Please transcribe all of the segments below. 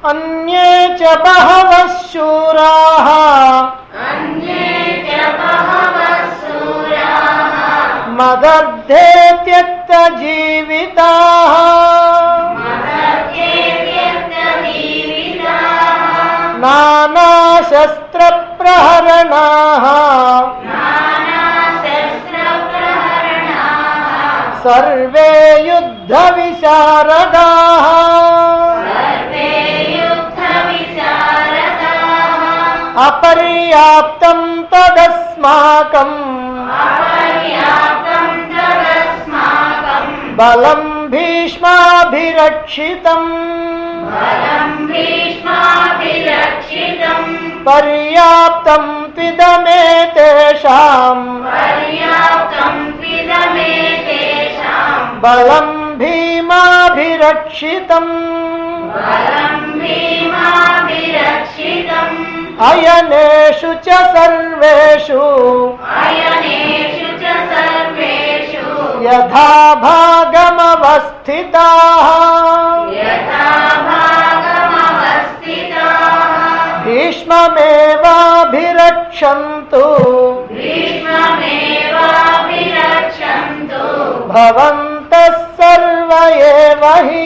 अन्ये च बहवः शूराः अन्ये च बहवः शूराः मदर्थे त्यक्तजीविताः मदर्थे त्यक्तजीविताः नानाशस्त्रप्रहरणाः नानाशस्त्रप्रहरणाः सर्वे युद्धविशारदाः सर्वे युद्धविशारदाः अपर्याप्तं तदस्माकम् अपर्याप्तं तदस्माकम् बलं भीष्माभिरक्षितम् बलं भीष्माभिरक्षितम् पर्याप्तं त्विदमेतेषाम् पर्याप्तं त्विदमे तेषाम् बलं भीमाभिरक्षितम् बलं भीमाभिरक्षितम् अयनेषु च सर्वेषु अयनेषु च सर्वेषु यथा भागमवस्थिताः यथा भागमवस्थिताः भीष्ममेवाभिरक्षन्तु भीष्ममेवाभिरक्षन्तु भवन्तः सर्व एव हि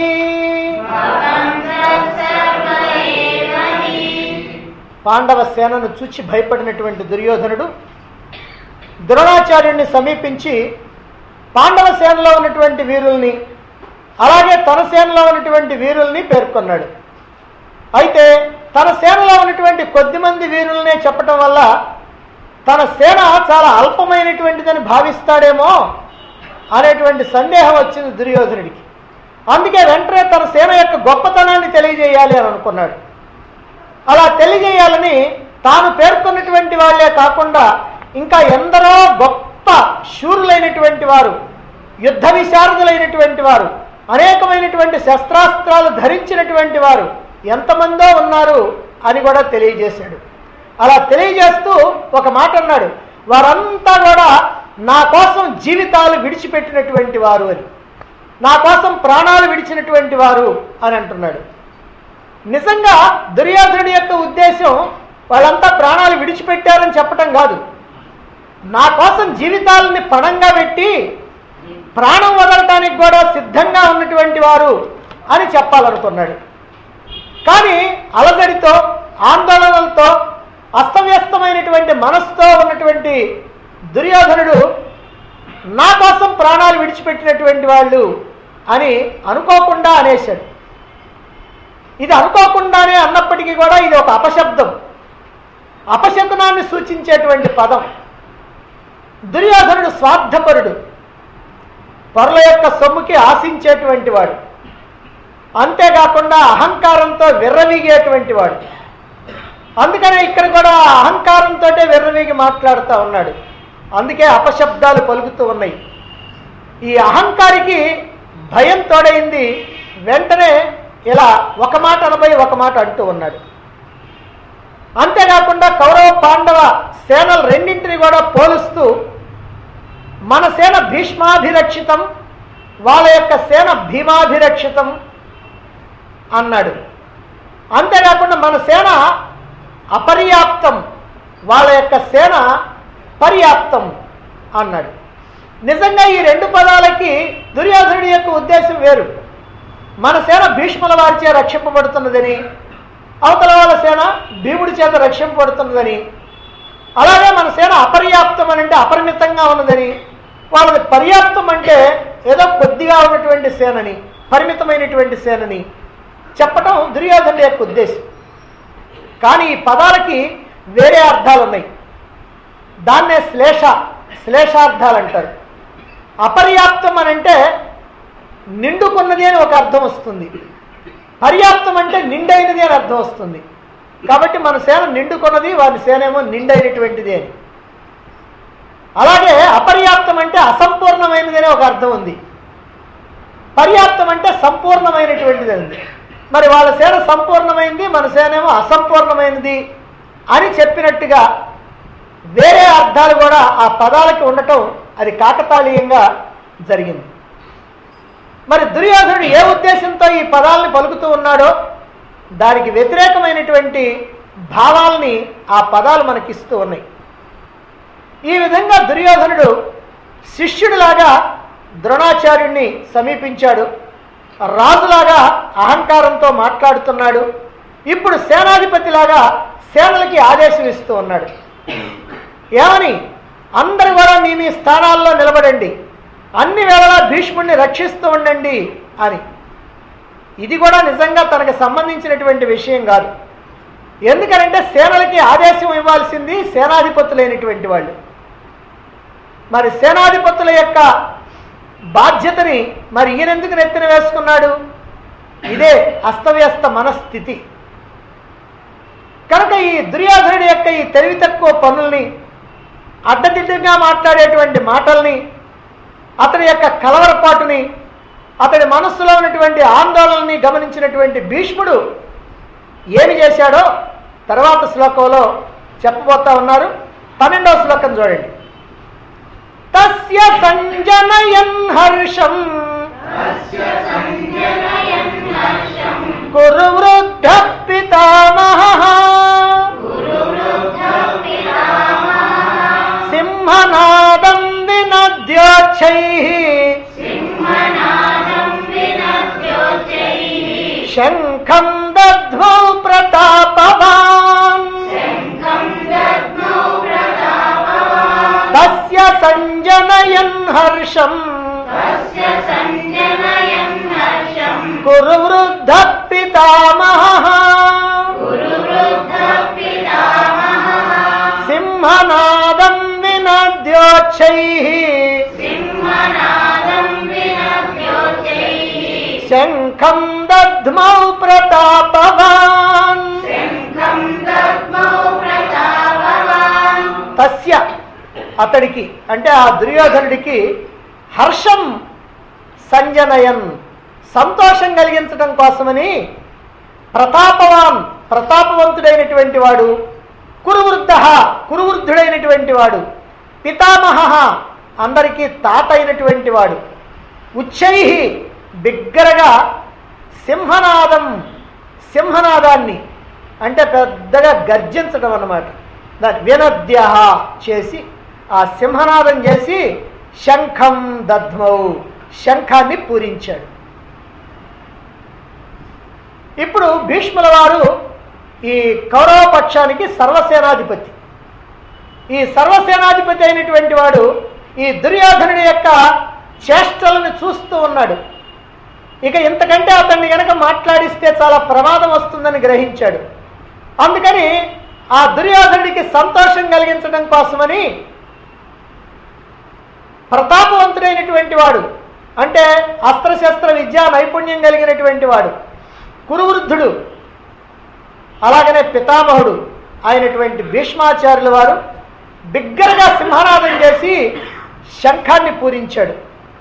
भवन्तः सर्व एव हि పాండవ సేనను చూచి భయపడినటువంటి దుర్యోధనుడు ద్రోణాచార్యుడిని సమీపించి పాండవ సేనలో ఉన్నటువంటి వీరుల్ని అలాగే తన సేనలో ఉన్నటువంటి వీరుల్ని పేర్కొన్నాడు అయితే తన సేనలో ఉన్నటువంటి కొద్ది మంది వీరులనే చెప్పటం వల్ల తన సేన చాలా అల్పమైనటువంటిదని భావిస్తాడేమో అనేటువంటి సందేహం వచ్చింది దుర్యోధనుడికి అందుకే వెంటనే తన సేన యొక్క గొప్పతనాన్ని తెలియజేయాలి అని అనుకున్నాడు అలా తెలియజేయాలని తాను పేర్కొన్నటువంటి వాళ్ళే కాకుండా ఇంకా ఎందరో గొప్ప శూరులైనటువంటి వారు యుద్ధ విశారదులైనటువంటి వారు అనేకమైనటువంటి శస్త్రాస్త్రాలు ధరించినటువంటి వారు ఎంతమందో ఉన్నారు అని కూడా తెలియజేశాడు అలా తెలియజేస్తూ ఒక మాట అన్నాడు వారంతా కూడా నా కోసం జీవితాలు విడిచిపెట్టినటువంటి వారు అని నా కోసం ప్రాణాలు విడిచినటువంటి వారు అని అంటున్నాడు నిజంగా దుర్యోధనుడి యొక్క ఉద్దేశం వాళ్ళంతా ప్రాణాలు విడిచిపెట్టారని చెప్పటం కాదు నా కోసం జీవితాలని పణంగా పెట్టి ప్రాణం వదలటానికి కూడా సిద్ధంగా ఉన్నటువంటి వారు అని చెప్పాలనుకున్నాడు కానీ అలజడితో ఆందోళనలతో అస్తవ్యస్తమైనటువంటి మనస్సుతో ఉన్నటువంటి దుర్యోధనుడు నా కోసం ప్రాణాలు విడిచిపెట్టినటువంటి వాళ్ళు అని అనుకోకుండా అనేశాడు ఇది అనుకోకుండానే అన్నప్పటికీ కూడా ఇది ఒక అపశబ్దం అపశకునాన్ని సూచించేటువంటి పదం దుర్యోధనుడు స్వార్థపరుడు పరుల యొక్క సొమ్ముకి ఆశించేటువంటి వాడు అంతేకాకుండా అహంకారంతో విర్రవీగేటువంటి వాడు అందుకనే ఇక్కడ కూడా అహంకారంతో విర్రవీగి మాట్లాడుతూ ఉన్నాడు అందుకే అపశబ్దాలు పలుకుతూ ఉన్నాయి ఈ అహంకారికి భయం తోడైంది వెంటనే ఇలా ఒక మాట అనబోయి ఒక మాట అంటూ ఉన్నాడు అంతేకాకుండా కౌరవ పాండవ సేనలు రెండింటిని కూడా పోలుస్తూ మన సేన భీష్మాభిరక్షితం వాళ్ళ యొక్క సేన భీమాభిరక్షితం అన్నాడు అంతేకాకుండా మన సేన అపర్యాప్తం వాళ్ళ యొక్క సేన పర్యాప్తం అన్నాడు నిజంగా ఈ రెండు పదాలకి దుర్యోధనుడి యొక్క ఉద్దేశం వేరు మన సేన భీష్ముల వారిచే రక్షింపబడుతున్నదని అవతల వాళ్ళ సేన భీముడి చేత రక్షింపబడుతున్నదని అలాగే మన సేన అపర్యాప్తం అని అంటే అపరిమితంగా ఉన్నదని వాళ్ళది పర్యాప్తం అంటే ఏదో కొద్దిగా ఉన్నటువంటి సేనని పరిమితమైనటువంటి సేనని చెప్పటం దుర్యోధనుడి యొక్క ఉద్దేశం కానీ ఈ పదాలకి వేరే అర్థాలు ఉన్నాయి దాన్నే శ్లేష శ్లేషార్థాలు అంటారు అపర్యాప్తం అని అంటే నిండుకున్నది అని ఒక అర్థం వస్తుంది పర్యాప్తం అంటే నిండైనది అని అర్థం వస్తుంది కాబట్టి మన సేన నిండుకున్నది వారి సేన ఏమో నిండైనటువంటిది అని అలాగే అపర్యాప్తం అంటే అసంపూర్ణమైనది అని ఒక అర్థం ఉంది పర్యాప్తం అంటే సంపూర్ణమైనటువంటిది ఉంది మరి వాళ్ళ సేన సంపూర్ణమైంది మన సేన ఏమో అసంపూర్ణమైనది అని చెప్పినట్టుగా వేరే అర్థాలు కూడా ఆ పదాలకి ఉండటం అది కాకతాళీయంగా జరిగింది మరి దుర్యోధనుడు ఏ ఉద్దేశంతో ఈ పదాలని పలుకుతూ ఉన్నాడో దానికి వ్యతిరేకమైనటువంటి భావాల్ని ఆ పదాలు మనకిస్తూ ఉన్నాయి ఈ విధంగా దుర్యోధనుడు శిష్యుడిలాగా ద్రోణాచార్యుణ్ణి సమీపించాడు రాజులాగా అహంకారంతో మాట్లాడుతున్నాడు ఇప్పుడు సేనాధిపతిలాగా సేనలకి ఆదేశం ఇస్తూ ఉన్నాడు ఏమని అందరు కూడా మీ మీ స్థానాల్లో నిలబడండి అన్ని వేళలా భీష్ముడిని రక్షిస్తూ ఉండండి అని ఇది కూడా నిజంగా తనకు సంబంధించినటువంటి విషయం కాదు ఎందుకనంటే సేనలకి ఆదేశం ఇవ్వాల్సింది సేనాధిపతులైనటువంటి వాళ్ళు మరి సేనాధిపతుల యొక్క బాధ్యతని మరి ఈయనెందుకు నెత్తిన వేసుకున్నాడు ఇదే అస్తవ్యస్త మనస్థితి కనుక ఈ దుర్యోధనుడి యొక్క ఈ తెలివి తక్కువ పనుల్ని అడ్డదిడ్డంగా మాట్లాడేటువంటి మాటల్ని అతని యొక్క కలవరపాటుని అతడి మనస్సులో ఉన్నటువంటి ఆందోళనని గమనించినటువంటి భీష్ముడు ఏమి చేశాడో తర్వాత శ్లోకంలో చెప్పబోతా ఉన్నారు పన్నెండవ శ్లోకం చూడండి తస్య సంజనయన్ హర్షం కురు వృద్ధ పితామహ సింహనాదం వినద్యోచ్చై శంఖం దధ్వౌ ప్రతాపవాన్ తస్య సంజనయన్ హర్షం కురు వృద్ధ పితామహ సింహనాదం వినద్యోచ్చై శంఖం దధ్మౌ ప్రతాపవాన్ తస్య అతడికి అంటే ఆ దుర్యోధనుడికి హర్షం సంజనయన్ సంతోషం కలిగించడం కోసమని ప్రతాపవాన్ ప్రతాపవంతుడైనటువంటి వాడు కురువృద్ధ కురువృద్ధుడైనటువంటి వాడు పితామహ అందరికీ తాత అయినటువంటి వాడు ఉచ్చై బిగ్గరగా సింహనాదం సింహనాదాన్ని అంటే పెద్దగా గర్జించడం అన్నమాట దాన్ని వినద్య చేసి ఆ సింహనాదం చేసి శంఖం దద్మౌ శంఖాన్ని పూరించాడు ఇప్పుడు భీష్ముల వారు ఈ కౌరవ పక్షానికి సర్వసేనాధిపతి ఈ సర్వసేనాధిపతి అయినటువంటి వాడు ఈ దుర్యోధనుడి యొక్క చేష్టలను చూస్తూ ఉన్నాడు ఇక ఇంతకంటే అతన్ని గనక మాట్లాడిస్తే చాలా ప్రమాదం వస్తుందని గ్రహించాడు అందుకని ఆ దుర్యోధనుడికి సంతోషం కలిగించడం కోసమని ప్రతాపవంతుడైనటువంటి వాడు అంటే అస్త్రశస్త్ర విద్యా నైపుణ్యం కలిగినటువంటి వాడు కురువృద్ధుడు అలాగనే పితామహుడు అయినటువంటి భీష్మాచార్యుల వారు బిగ్గరగా సింహనాదం చేసి శంఖాన్ని పూరించాడు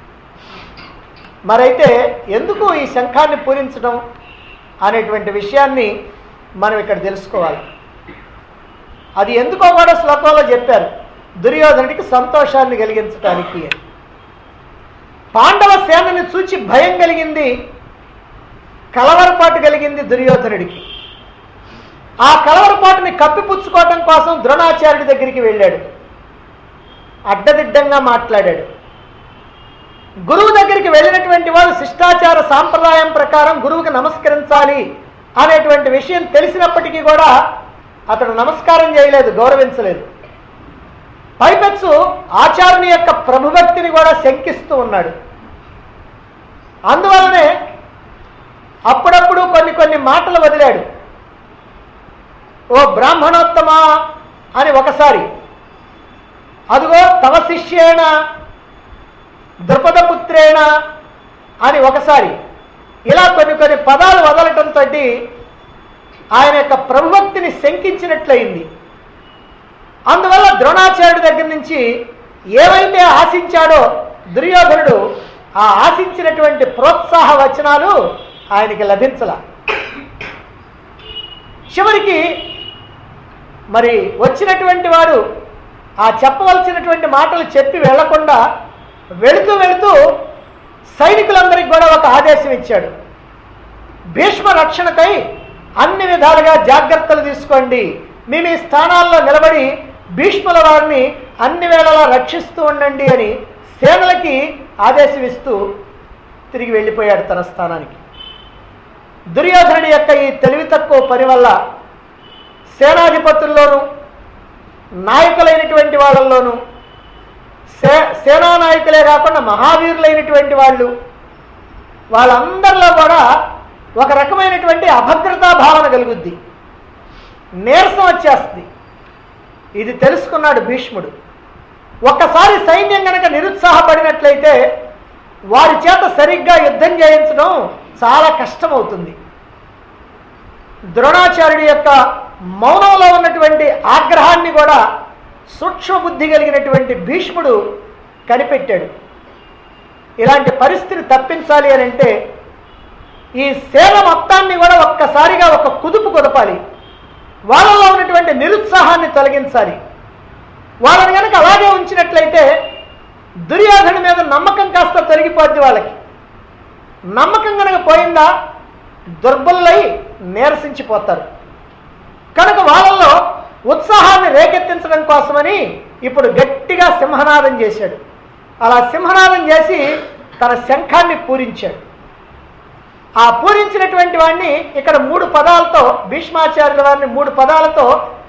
మరైతే ఎందుకు ఈ శంఖాన్ని పూరించడం అనేటువంటి విషయాన్ని మనం ఇక్కడ తెలుసుకోవాలి అది ఎందుకో కూడా శ్లోకంలో చెప్పారు దుర్యోధనుడికి సంతోషాన్ని కలిగించటానికి అని పాండవ సేనని చూచి భయం కలిగింది కలవరపాటు కలిగింది దుర్యోధనుడికి ఆ కలవరపాటుని కప్పిపుచ్చుకోవటం కోసం ద్రోణాచార్యుడి దగ్గరికి వెళ్ళాడు అడ్డదిడ్డంగా మాట్లాడాడు గురువు దగ్గరికి వెళ్ళినటువంటి వాడు శిష్టాచార సాంప్రదాయం ప్రకారం గురువుకి నమస్కరించాలి అనేటువంటి విషయం తెలిసినప్పటికీ కూడా అతడు నమస్కారం చేయలేదు గౌరవించలేదు పైపెచ్చు ఆచార్యుని యొక్క ప్రభుభక్తిని కూడా శంకిస్తూ ఉన్నాడు అందువలనే అప్పుడప్పుడు కొన్ని కొన్ని మాటలు వదిలాడు ఓ బ్రాహ్మణోత్తమా అని ఒకసారి అదిగో తవ శిష్యేణ ద్రుపదపుత్రేణ అని ఒకసారి ఇలా కొన్ని కొన్ని పదాలు వదలటంతో ఆయన యొక్క ప్రభుభక్తిని శంకించినట్లయింది అందువల్ల ద్రోణాచార్యుడి దగ్గర నుంచి ఏవైతే ఆశించాడో దుర్యోధనుడు ఆ ఆశించినటువంటి ప్రోత్సాహ వచనాలు ఆయనకి లభించల చివరికి మరి వచ్చినటువంటి వాడు ఆ చెప్పవలసినటువంటి మాటలు చెప్పి వెళ్లకుండా వెళుతూ వెళుతూ సైనికులందరికీ కూడా ఒక ఆదేశం ఇచ్చాడు భీష్మ రక్షణకై అన్ని విధాలుగా జాగ్రత్తలు తీసుకోండి మీ మీ స్థానాల్లో నిలబడి భీష్ముల వారిని అన్ని వేళలా రక్షిస్తూ ఉండండి అని సేనలకి ఆదేశమిస్తూ తిరిగి వెళ్ళిపోయాడు తన స్థానానికి దుర్యోధనుడి యొక్క ఈ తెలివి తక్కువ పని వల్ల సేనాధిపతుల్లోనూ నాయకులైనటువంటి వాళ్ళల్లోనూ సే సేనా నాయకులే కాకుండా మహావీరులైనటువంటి వాళ్ళు వాళ్ళందరిలో కూడా ఒక రకమైనటువంటి అభద్రతా భావన కలుగుద్ది నీరసం వచ్చేస్తుంది ఇది తెలుసుకున్నాడు భీష్ముడు ఒక్కసారి సైన్యం గనక నిరుత్సాహపడినట్లయితే వారి చేత సరిగ్గా యుద్ధం చేయించడం చాలా కష్టమవుతుంది ద్రోణాచార్యుడి యొక్క మౌనంలో ఉన్నటువంటి ఆగ్రహాన్ని కూడా సూక్ష్మ బుద్ధి కలిగినటువంటి భీష్ముడు కనిపెట్టాడు ఇలాంటి పరిస్థితి తప్పించాలి అని అంటే ఈ సేన మొత్తాన్ని కూడా ఒక్కసారిగా ఒక కుదుపు కుదపాలి వాళ్ళలో ఉన్నటువంటి నిరుత్సాహాన్ని తొలగించాలి వాళ్ళని కనుక అలాగే ఉంచినట్లయితే దుర్యోధన మీద నమ్మకం కాస్త తొలగిపోద్ది వాళ్ళకి నమ్మకం కనుక పోయిందా దుర్బలులై నీరసించిపోతారు కనుక వాళ్ళల్లో ఉత్సాహాన్ని రేకెత్తించడం కోసమని ఇప్పుడు గట్టిగా సింహనాదం చేశాడు అలా సింహనాదం చేసి తన శంఖాన్ని పూరించాడు ఆ పూరించినటువంటి వాడిని ఇక్కడ మూడు పదాలతో భీష్మాచార్యుల వారిని మూడు పదాలతో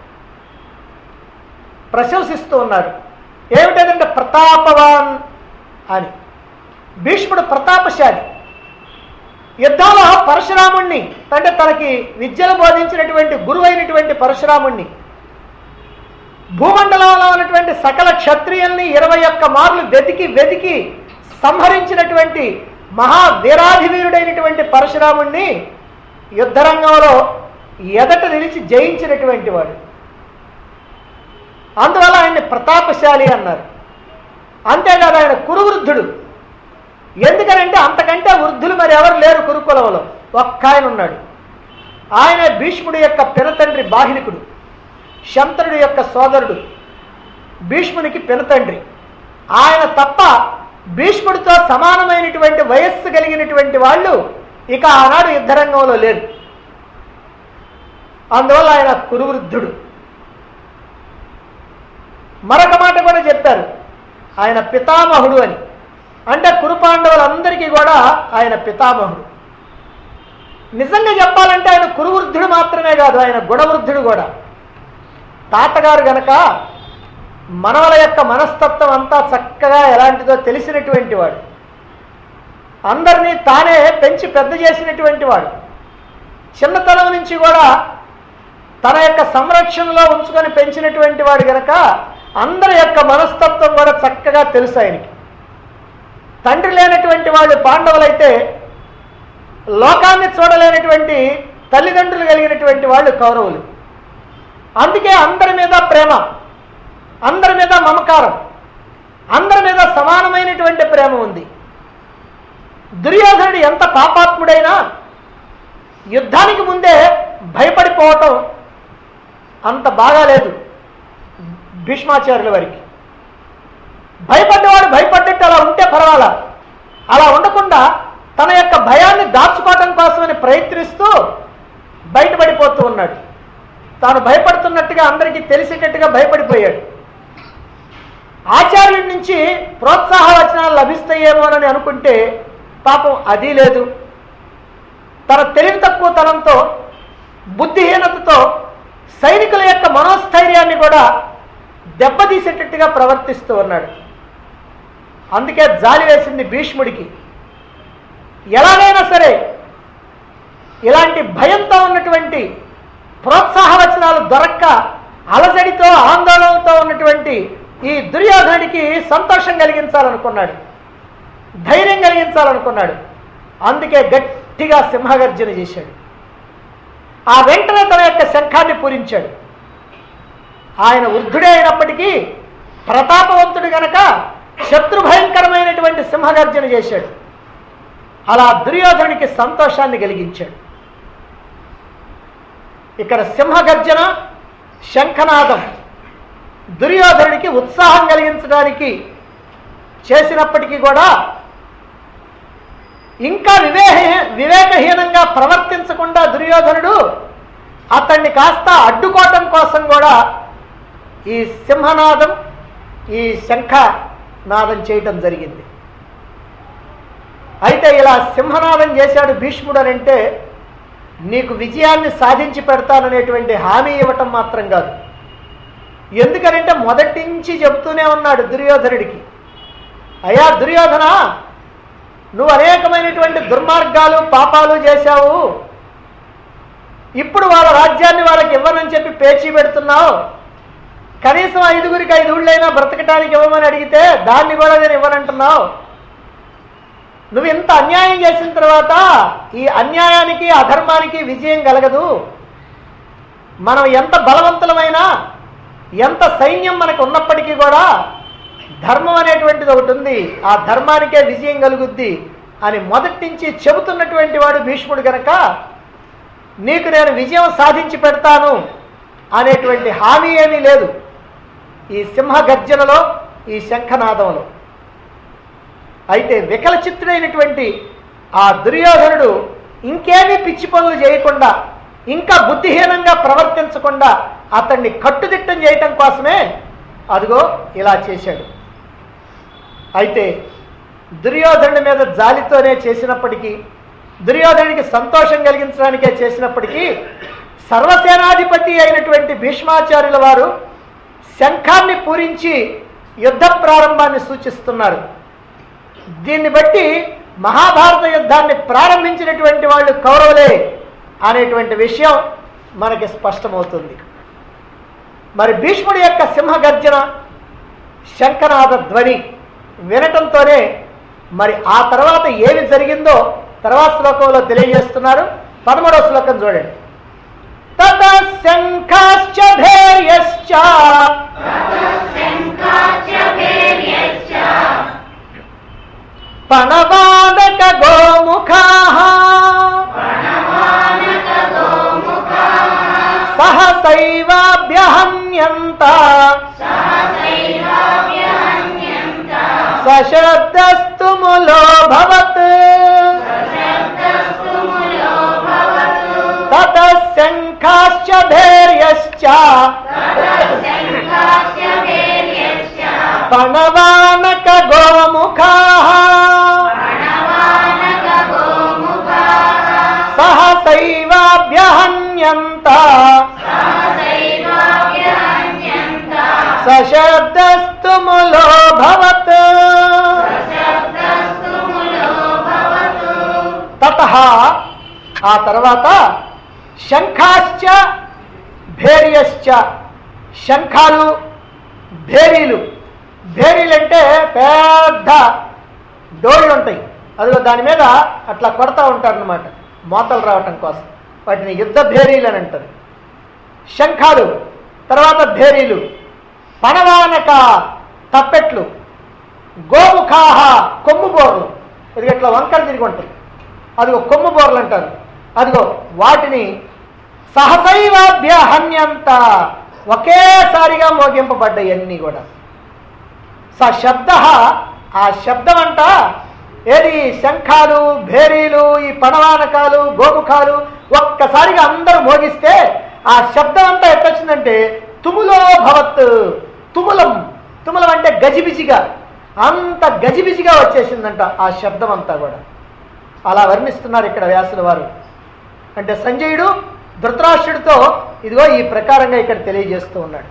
ప్రశంసిస్తూ ఉన్నారు ఏమిటంటే ప్రతాపవాన్ అని భీష్ముడు ప్రతాపశాలి యుద్ధంలో పరశురాముణ్ణి అంటే తనకి విద్యను బోధించినటువంటి గురువైనటువంటి పరశురాముణ్ణి భూమండలంలో ఉన్నటువంటి సకల క్షత్రియుల్ని ఇరవై ఒక్క మార్లు వెతికి వెతికి సంహరించినటువంటి మహా వీరాధివీరుడైనటువంటి పరశురాముణ్ణి యుద్ధరంగంలో ఎదట నిలిచి జయించినటువంటి వాడు అందువల్ల ఆయన్ని ప్రతాపశాలి అన్నారు అంతేకాదు ఆయన కురువృద్ధుడు ఎందుకనంటే అంతకంటే వృద్ధులు మరి ఎవరు లేరు కురుకులంలో ఒక్క ఆయన ఉన్నాడు ఆయన భీష్ముడి యొక్క పినతండ్రి బాహినికుడు శంతనుడి యొక్క సోదరుడు భీష్మునికి పినతండ్రి ఆయన తప్ప భీష్ముడితో సమానమైనటువంటి వయస్సు కలిగినటువంటి వాళ్ళు ఇక ఆనాడు యుద్ధరంగంలో లేరు అందువల్ల ఆయన కురువృద్ధుడు మరొక మాట కూడా చెప్పారు ఆయన పితామహుడు అని అంటే కురుపాండవులందరికీ కూడా ఆయన పితామహుడు నిజంగా చెప్పాలంటే ఆయన కురువృద్ధుడు మాత్రమే కాదు ఆయన గుణవృద్ధుడు కూడా తాతగారు గనక మనవల యొక్క మనస్తత్వం అంతా చక్కగా ఎలాంటిదో తెలిసినటువంటి వాడు అందరినీ తానే పెంచి పెద్ద చేసినటువంటి వాడు చిన్నతనం నుంచి కూడా తన యొక్క సంరక్షణలో ఉంచుకొని పెంచినటువంటి వాడు గనక అందరి యొక్క మనస్తత్వం కూడా చక్కగా తెలుసు ఆయనకి తండ్రి లేనటువంటి వాళ్ళు పాండవులైతే లోకాన్ని చూడలేనటువంటి తల్లిదండ్రులు కలిగినటువంటి వాళ్ళు కౌరవులు అందుకే అందరి మీద ప్రేమ అందరి మీద మమకారం అందరి మీద సమానమైనటువంటి ప్రేమ ఉంది దుర్యోధనుడు ఎంత పాపాత్ముడైనా యుద్ధానికి ముందే భయపడిపోవటం అంత బాగాలేదు భీష్మాచార్యుల వారికి భయపడ్డవాడు భయపడ్డట్టు అలా ఉంటే పర్వాలా అలా ఉండకుండా తన యొక్క భయాన్ని దాచుకోవటం కోసమని ప్రయత్నిస్తూ బయటపడిపోతూ ఉన్నాడు తాను భయపడుతున్నట్టుగా అందరికీ తెలిసేటట్టుగా భయపడిపోయాడు ఆచార్యుడి నుంచి ప్రోత్సాహ వచనాలు లభిస్తాయేమోనని అనుకుంటే పాపం అది లేదు తన తెలివి తక్కువ తనంతో బుద్ధిహీనతతో సైనికుల యొక్క మనోస్థైర్యాన్ని కూడా దెబ్బతీసేటట్టుగా ప్రవర్తిస్తూ ఉన్నాడు అందుకే జాలి వేసింది భీష్ముడికి ఎలాగైనా సరే ఇలాంటి భయంతో ఉన్నటువంటి ప్రోత్సాహ వచనాలు దొరక్క అలజడితో ఆందోళనతో ఉన్నటువంటి ఈ దుర్యోధనుడికి సంతోషం కలిగించాలనుకున్నాడు ధైర్యం కలిగించాలనుకున్నాడు అందుకే గట్టిగా సింహగర్జన చేశాడు ఆ వెంటనే తన యొక్క శంఖాన్ని పూరించాడు ఆయన వృద్ధుడే అయినప్పటికీ ప్రతాపవంతుడు గనక శత్రు భయంకరమైనటువంటి సింహగర్జన చేశాడు అలా దుర్యోధనుడికి సంతోషాన్ని కలిగించాడు ఇక్కడ సింహగర్జన శంఖనాదం దుర్యోధనుడికి ఉత్సాహం కలిగించడానికి చేసినప్పటికీ కూడా ఇంకా వివేహ వివేకహీనంగా ప్రవర్తించకుండా దుర్యోధనుడు అతన్ని కాస్త అడ్డుకోవటం కోసం కూడా ఈ సింహనాదం ఈ శంఖ నాదం చేయటం జరిగింది అయితే ఇలా సింహనాదం చేశాడు భీష్ముడు అని అంటే నీకు విజయాన్ని సాధించి పెడతాననేటువంటి హామీ ఇవ్వటం మాత్రం కాదు ఎందుకనంటే మొదటి నుంచి చెబుతూనే ఉన్నాడు దుర్యోధనుడికి అయ్యా దుర్యోధన నువ్వు అనేకమైనటువంటి దుర్మార్గాలు పాపాలు చేశావు ఇప్పుడు వాళ్ళ రాజ్యాన్ని వాళ్ళకి ఇవ్వనని చెప్పి పేచీ పెడుతున్నావు కనీసం ఐదుగురికి ఐదు ఊళ్ళైనా బ్రతకటానికి ఇవ్వమని అడిగితే దాన్ని కూడా నేను ఇవ్వనంటున్నావు నువ్వు ఇంత అన్యాయం చేసిన తర్వాత ఈ అన్యాయానికి అధర్మానికి విజయం కలగదు మనం ఎంత బలవంతులమైనా ఎంత సైన్యం మనకు ఉన్నప్పటికీ కూడా ధర్మం అనేటువంటిది ఒకటి ఉంది ఆ ధర్మానికే విజయం కలుగుద్ది అని మొదటి నుంచి చెబుతున్నటువంటి వాడు భీష్ముడు గనక నీకు నేను విజయం సాధించి పెడతాను అనేటువంటి హామీ ఏమీ లేదు ఈ సింహ గర్జనలో ఈ శంఖనాదంలో అయితే వికలచిత్తుడైనటువంటి ఆ దుర్యోధనుడు ఇంకేమీ పిచ్చి పనులు చేయకుండా ఇంకా బుద్ధిహీనంగా ప్రవర్తించకుండా అతన్ని కట్టుదిట్టం చేయటం కోసమే అదిగో ఇలా చేశాడు అయితే దుర్యోధనుడి మీద జాలితోనే చేసినప్పటికీ దుర్యోధనుడికి సంతోషం కలిగించడానికే చేసినప్పటికీ సర్వసేనాధిపతి అయినటువంటి భీష్మాచార్యుల వారు శంఖాన్ని పూరించి యుద్ధ ప్రారంభాన్ని సూచిస్తున్నారు దీన్ని బట్టి మహాభారత యుద్ధాన్ని ప్రారంభించినటువంటి వాళ్ళు కౌరవులే అనేటువంటి విషయం మనకి స్పష్టమవుతుంది మరి భీష్ముడి యొక్క సింహగర్జన శంఖనాద ధ్వని వినటంతోనే మరి ఆ తర్వాత ఏమి జరిగిందో తర్వాత శ్లోకంలో తెలియజేస్తున్నారు పదమూడవ శ్లోకం చూడండి తత శంఖాశ్చ భేర్యశ్చ పణవాదక గోముఖా సహసైవాభ్యహన్యంత సశబ్దస్తు ములో భవత్ తత శంఖాశ్చ ధైర్యశ్చ పణవానక గోముఖా సహసైవాభ్యహన్యంత సశబ్దస్తు ములో భవత్ తత ఆ తర్వాత శంఖాశ్చ భేర్యశ్చ శంఖాలు భేరీలు భేరీలు అంటే పెద్ద డోళ్ళు ఉంటాయి అదిగో దాని మీద అట్లా కొడతా ఉంటారు అనమాట మోతలు రావటం కోసం వాటిని యుద్ధ భేరీలు అని అంటారు శంఖాలు తర్వాత భేరీలు పణవానక తప్పెట్లు గోముఖాహ కొమ్ము బోర్లు ఇది ఇట్లా వంకర తిరిగి ఉంటాయి అదిగో కొమ్ము బోర్లు అంటారు అదిగో వాటిని సహసైవాభ్య హన్యంత ఒకేసారిగా మోగింపబడ్డాయి అన్నీ కూడా స శబ్ద ఆ శబ్దం అంట ఏది శంఖాలు భేరీలు ఈ పణవానకాలు గోముఖాలు ఒక్కసారిగా అందరూ మోగిస్తే ఆ శబ్దం అంతా ఎట్టొచ్చిందంటే తుములో భవత్ తుములం తుములం అంటే గజిబిజిగా అంత గజిబిజిగా వచ్చేసిందంట ఆ శబ్దం అంతా కూడా అలా వర్ణిస్తున్నారు ఇక్కడ వ్యాసుల వారు అంటే సంజయుడు ధృతరాష్ట్రుడితో ఇదిగో ఈ ప్రకారంగా ఇక్కడ తెలియజేస్తూ ఉన్నాడు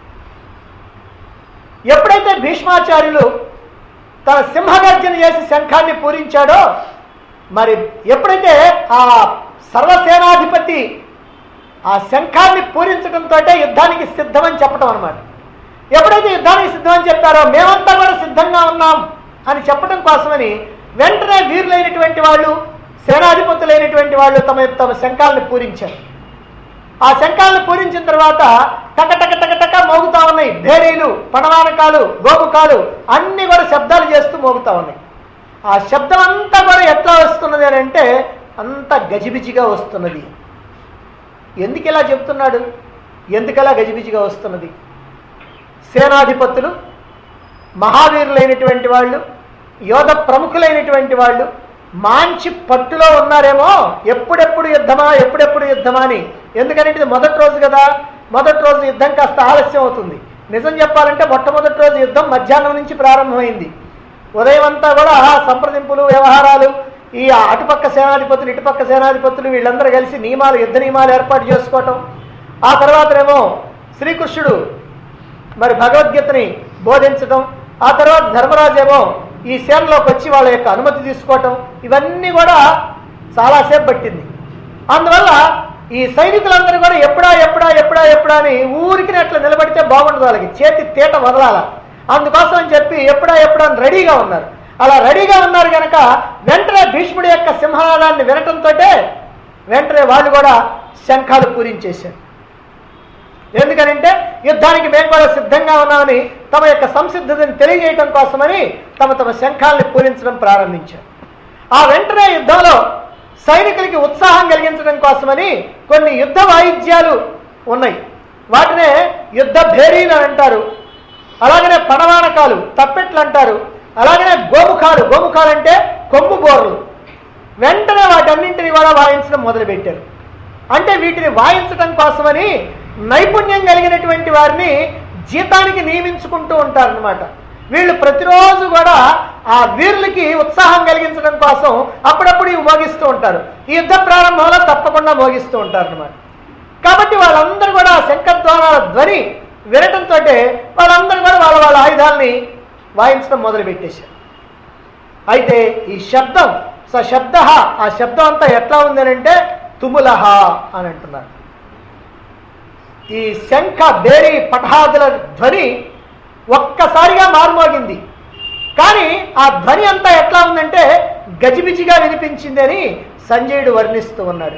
ఎప్పుడైతే భీష్మాచార్యులు తన సింహగర్జన చేసి శంఖాన్ని పూరించాడో మరి ఎప్పుడైతే ఆ సర్వసేనాధిపతి ఆ శంఖాన్ని పూరించడంతో యుద్ధానికి సిద్ధమని చెప్పడం అనమాట ఎప్పుడైతే యుద్ధానికి సిద్ధమని చెప్పారో మేమంతా కూడా సిద్ధంగా ఉన్నాం అని చెప్పడం కోసమని వెంటనే వీరులైనటువంటి వాళ్ళు సేనాధిపతులైనటువంటి వాళ్ళు తమ తమ శంఖాలను పూరించారు ఆ శంఖాలను పూరించిన తర్వాత టక టక టక టక మోగుతా ఉన్నాయి భేరీలు పణవానకాలు గోముఖాలు అన్ని కూడా శబ్దాలు చేస్తూ మోగుతా ఉన్నాయి ఆ శబ్దం అంతా కూడా ఎట్లా వస్తున్నది అని అంటే అంత గజిబిజిగా వస్తున్నది ఎందుకు ఇలా చెప్తున్నాడు ఎందుకలా గజిబిజిగా వస్తున్నది సేనాధిపతులు మహావీరులైనటువంటి వాళ్ళు యోధ ప్రముఖులైనటువంటి వాళ్ళు మంచి పట్టులో ఉన్నారేమో ఎప్పుడెప్పుడు యుద్ధమా ఎప్పుడెప్పుడు యుద్ధమా అని ఎందుకంటే ఇది మొదటి రోజు కదా మొదటి రోజు యుద్ధం కాస్త ఆలస్యం అవుతుంది నిజం చెప్పాలంటే మొట్టమొదటి రోజు యుద్ధం మధ్యాహ్నం నుంచి ప్రారంభమైంది ఉదయం అంతా కూడా సంప్రదింపులు వ్యవహారాలు ఈ అటుపక్క సేనాధిపతులు ఇటుపక్క సేనాధిపతులు వీళ్ళందరూ కలిసి నియమాలు యుద్ధ నియమాలు ఏర్పాటు చేసుకోవటం ఆ తర్వాతనేమో శ్రీకృష్ణుడు మరి భగవద్గీతని బోధించడం ఆ తర్వాత ధర్మరాజు ఏమో ఈ సేనలోకి వచ్చి వాళ్ళ యొక్క అనుమతి తీసుకోవటం ఇవన్నీ కూడా చాలాసేపు పట్టింది అందువల్ల ఈ సైనికులందరూ కూడా ఎప్పుడా ఎప్పుడా ఎప్పుడా ఎప్పుడా అని ఊరికి అట్లా నిలబడితే బాగుండదు వాళ్ళకి చేతి తీట వదలాల అందుకోసం అని చెప్పి ఎప్పుడా ఎప్పుడా అని రెడీగా ఉన్నారు అలా రెడీగా ఉన్నారు కనుక వెంటనే భీష్ముడి యొక్క సింహనాదాన్ని వినటంతో వెంటనే వాళ్ళు కూడా శంఖాలు పూరించేశారు ఎందుకనంటే యుద్ధానికి మేము కూడా సిద్ధంగా ఉన్నామని తమ యొక్క సంసిద్ధతని తెలియజేయడం కోసమని తమ తమ శంఖాల్ని పూరించడం ప్రారంభించారు ఆ వెంటనే యుద్ధంలో సైనికులకి ఉత్సాహం కలిగించడం కోసమని కొన్ని యుద్ధ వాయిద్యాలు ఉన్నాయి వాటినే యుద్ధ భేరీలు అని అంటారు అలాగనే పడవానకాలు తప్పెట్లు అంటారు అలాగనే గోముఖాలు గోముఖాలు అంటే కొమ్ము బోర్లు వెంటనే వాటన్నింటినీ కూడా వాయించడం మొదలుపెట్టారు అంటే వీటిని వాయించడం కోసమని నైపుణ్యం కలిగినటువంటి వారిని జీతానికి నియమించుకుంటూ ఉంటారనమాట వీళ్ళు ప్రతిరోజు కూడా ఆ వీరులకి ఉత్సాహం కలిగించడం కోసం అప్పుడప్పుడు ఇవి మోగిస్తూ ఉంటారు ఈ యుద్ధ ప్రారంభంలో తప్పకుండా మోగిస్తూ ఉంటారు అనమాట కాబట్టి వాళ్ళందరూ కూడా ఆ శంఖధ్వానాల ధ్వని వినటంతో వాళ్ళందరూ కూడా వాళ్ళ వాళ్ళ ఆయుధాలని వాయించడం మొదలుపెట్టేశారు అయితే ఈ శబ్దం స శబ్ద ఆ శబ్దం అంతా ఎట్లా ఉంది అని అంటే తుములహ అని అంటున్నారు ఈ శంఖ బేరి పఠాదుల ధ్వని ఒక్కసారిగా మారుమోగింది కానీ ఆ ధ్వని అంతా ఎట్లా ఉందంటే గజిబిజిగా వినిపించింది అని సంజయుడు వర్ణిస్తూ ఉన్నాడు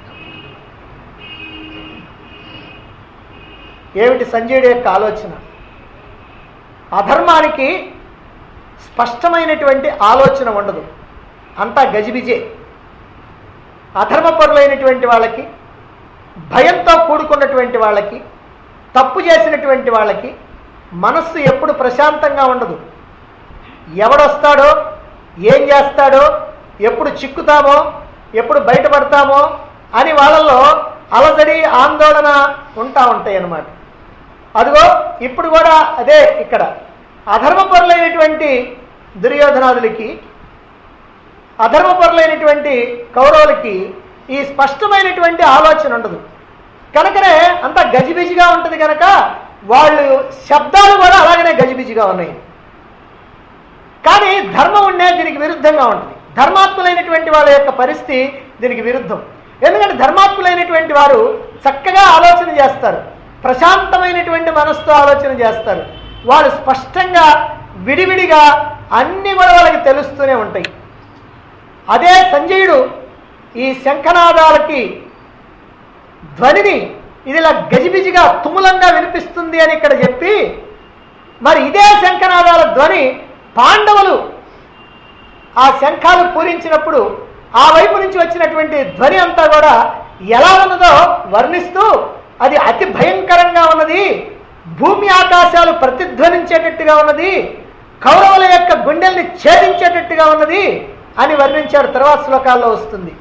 ఏమిటి సంజయుడి యొక్క ఆలోచన అధర్మానికి స్పష్టమైనటువంటి ఆలోచన ఉండదు అంతా గజిబిజే అధర్మపరులైనటువంటి వాళ్ళకి భయంతో కూడుకున్నటువంటి వాళ్ళకి తప్పు చేసినటువంటి వాళ్ళకి మనస్సు ఎప్పుడు ప్రశాంతంగా ఉండదు ఎవడొస్తాడో ఏం చేస్తాడో ఎప్పుడు చిక్కుతామో ఎప్పుడు బయటపడతామో అని వాళ్ళలో అలజడి ఆందోళన ఉంటా ఉంటాయి అన్నమాట అదిగో ఇప్పుడు కూడా అదే ఇక్కడ అధర్మపరులైనటువంటి దుర్యోధనాదులకి అధర్మపరులైనటువంటి కౌరవులకి ఈ స్పష్టమైనటువంటి ఆలోచన ఉండదు కనుకనే అంత గజిబిజిగా ఉంటుంది కనుక వాళ్ళు శబ్దాలు కూడా అలాగనే గజిబిజిగా ఉన్నాయి కానీ ధర్మం ఉండే దీనికి విరుద్ధంగా ఉంటుంది ధర్మాత్ములైనటువంటి వాళ్ళ యొక్క పరిస్థితి దీనికి విరుద్ధం ఎందుకంటే ధర్మాత్ములైనటువంటి వారు చక్కగా ఆలోచన చేస్తారు ప్రశాంతమైనటువంటి మనసుతో ఆలోచన చేస్తారు వాళ్ళు స్పష్టంగా విడివిడిగా అన్ని కూడా వాళ్ళకి తెలుస్తూనే ఉంటాయి అదే సంజయుడు ఈ శంఖనాదాలకి ధ్వనిని ఇది ఇలా గజిబిజిగా తుములంగా వినిపిస్తుంది అని ఇక్కడ చెప్పి మరి ఇదే శంఖనాదాల ధ్వని పాండవులు ఆ శంఖాలు పూరించినప్పుడు ఆ వైపు నుంచి వచ్చినటువంటి ధ్వని అంతా కూడా ఎలా ఉన్నదో వర్ణిస్తూ అది అతి భయంకరంగా ఉన్నది భూమి ఆకాశాలు ప్రతిధ్వనించేటట్టుగా ఉన్నది కౌరవుల యొక్క గుండెల్ని ఛేదించేటట్టుగా ఉన్నది అని వర్ణించారు తర్వాత శ్లోకాల్లో వస్తుంది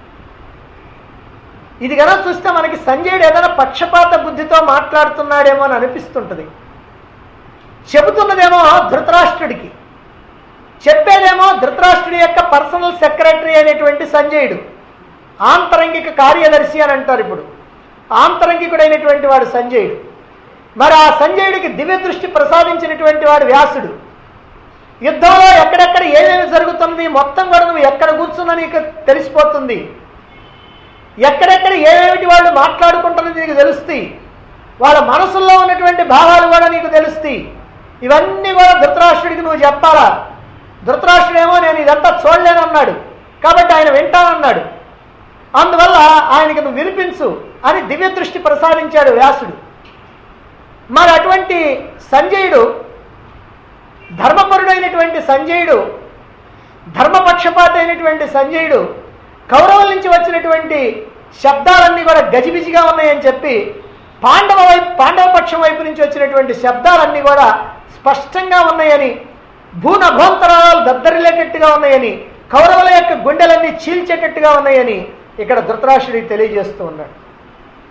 ఇది కనుక చూస్తే మనకి సంజయుడు ఏదైనా పక్షపాత బుద్ధితో మాట్లాడుతున్నాడేమో అని అనిపిస్తుంటుంది చెబుతున్నదేమో ధృతరాష్ట్రుడికి చెప్పేదేమో ధృతరాష్ట్రుడి యొక్క పర్సనల్ సెక్రటరీ అనేటువంటి సంజయుడు ఆంతరంగిక కార్యదర్శి అని అంటారు ఇప్పుడు ఆంతరంగికుడైనటువంటి వాడు సంజయుడు మరి ఆ సంజయుడికి దివ్య దృష్టి ప్రసాదించినటువంటి వాడు వ్యాసుడు యుద్ధంలో ఎక్కడెక్కడ ఏమేమి జరుగుతుంది మొత్తం కూడా నువ్వు ఎక్కడ కూర్చున్నా నీకు తెలిసిపోతుంది ఎక్కడెక్కడ ఏమేమిటి వాళ్ళు మాట్లాడుకుంటున్నది నీకు తెలుస్తాయి వాళ్ళ మనసుల్లో ఉన్నటువంటి భావాలు కూడా నీకు తెలుస్తాయి ఇవన్నీ కూడా ధృతరాష్ట్రుడికి నువ్వు చెప్పాలా ధృతరాష్ట్రుడేమో నేను ఇదంతా చూడలేనన్నాడు కాబట్టి ఆయన వింటానన్నాడు అందువల్ల ఆయనకి నువ్వు వినిపించు అని దివ్య దృష్టి ప్రసాదించాడు వ్యాసుడు మరి అటువంటి సంజయుడు ధర్మపరుడైనటువంటి సంజయుడు ధర్మపక్షపాత అయినటువంటి సంజయుడు కౌరవుల నుంచి వచ్చినటువంటి శబ్దాలన్నీ కూడా గజిబిజిగా ఉన్నాయని చెప్పి పాండవ వైపు పాండవ పక్షం వైపు నుంచి వచ్చినటువంటి శబ్దాలన్నీ కూడా స్పష్టంగా ఉన్నాయని భూనభోంతరాలు దద్దరిల్లేటట్టుగా ఉన్నాయని కౌరవుల యొక్క గుండెలన్నీ చీల్చేటట్టుగా ఉన్నాయని ఇక్కడ ధృతరాష్ట్రుడికి తెలియజేస్తూ ఉన్నాడు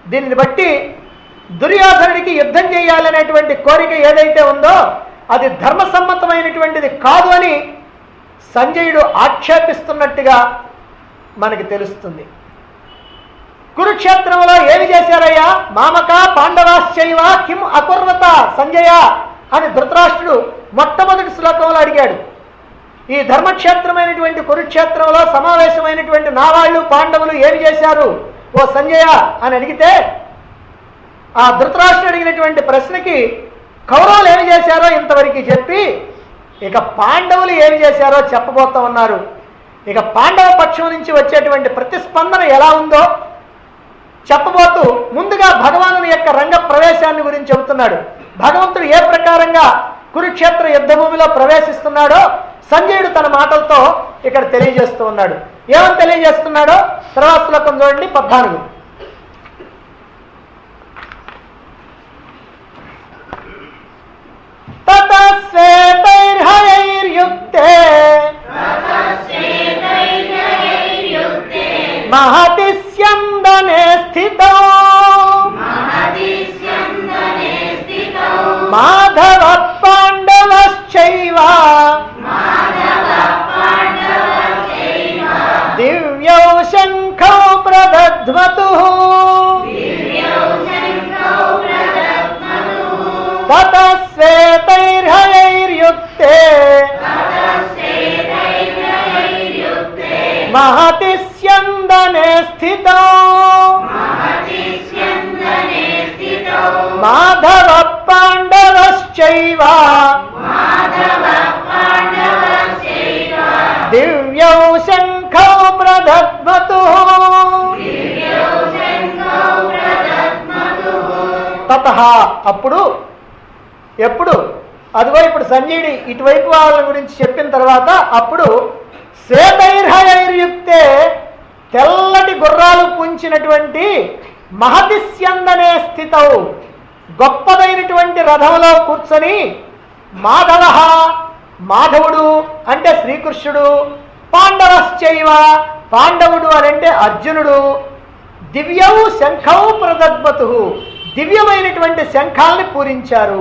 దీనిని బట్టి దుర్యోధనుడికి యుద్ధం చేయాలనేటువంటి కోరిక ఏదైతే ఉందో అది ధర్మసమ్మతమైనటువంటిది కాదు అని సంజయుడు ఆక్షేపిస్తున్నట్టుగా మనకి తెలుస్తుంది కురుక్షేత్రంలో ఏమి చేశారయ్యా మామక పాండవాశ్చైవ కిం అకుర్వత సంజయ అని ధృతరాష్ట్రుడు మొట్టమొదటి శ్లోకంలో అడిగాడు ఈ ధర్మక్షేత్రమైనటువంటి కురుక్షేత్రంలో సమావేశమైనటువంటి నావాళ్ళు పాండవులు ఏమి చేశారు ఓ సంజయ అని అడిగితే ఆ ధృతరాష్ట్రుడు అడిగినటువంటి ప్రశ్నకి కౌరవులు ఏమి చేశారో ఇంతవరకు చెప్పి ఇక పాండవులు ఏమి చేశారో చెప్పబోతా ఉన్నారు ఇక పాండవ పక్షం నుంచి వచ్చేటువంటి ప్రతిస్పందన ఎలా ఉందో చెప్పబోతూ ముందుగా భగవానుని యొక్క రంగ ప్రవేశాన్ని గురించి చెబుతున్నాడు భగవంతుడు ఏ ప్రకారంగా కురుక్షేత్ర యుద్ధభూమిలో ప్రవేశిస్తున్నాడో సంజయుడు తన మాటలతో ఇక్కడ తెలియజేస్తూ ఉన్నాడు ఏమని తెలియజేస్తున్నాడో తర్వాత శ్లోకం చూడండి పద్నాలుగు తతశ్వేతైర్హయైర్యుక్తే మహతి స్యందనే స్థితో మాధవ పాండవశ్చైవ దివ్యౌ శంఖౌ ప్రదధ్మతు తతశ్వేతైర్హయైర్యుక్తే మహతి స్యందనే స్థితో మాధవ పాండవశ్చైవ దివ్యౌ శంఖౌ ప్రదద్మతు తత అప్పుడు ఎప్పుడు అదిగో ఇప్పుడు సంజయుడి ఇటువైపు వాళ్ళ గురించి చెప్పిన తర్వాత అప్పుడు శ్వేతైర్హయైర్యుక్తే తెల్లటి గుర్రాలు పుంచినటువంటి మహతిస్యందనే స్థితౌ గొప్పదైనటువంటి రథంలో కూర్చొని మాధవ మాధవుడు అంటే శ్రీకృష్ణుడు పాండవశ్చైవ పాండవుడు అని అంటే అర్జునుడు దివ్యౌ శంఖౌ ప్రదద్మతు దివ్యమైనటువంటి శంఖాల్ని పూరించారు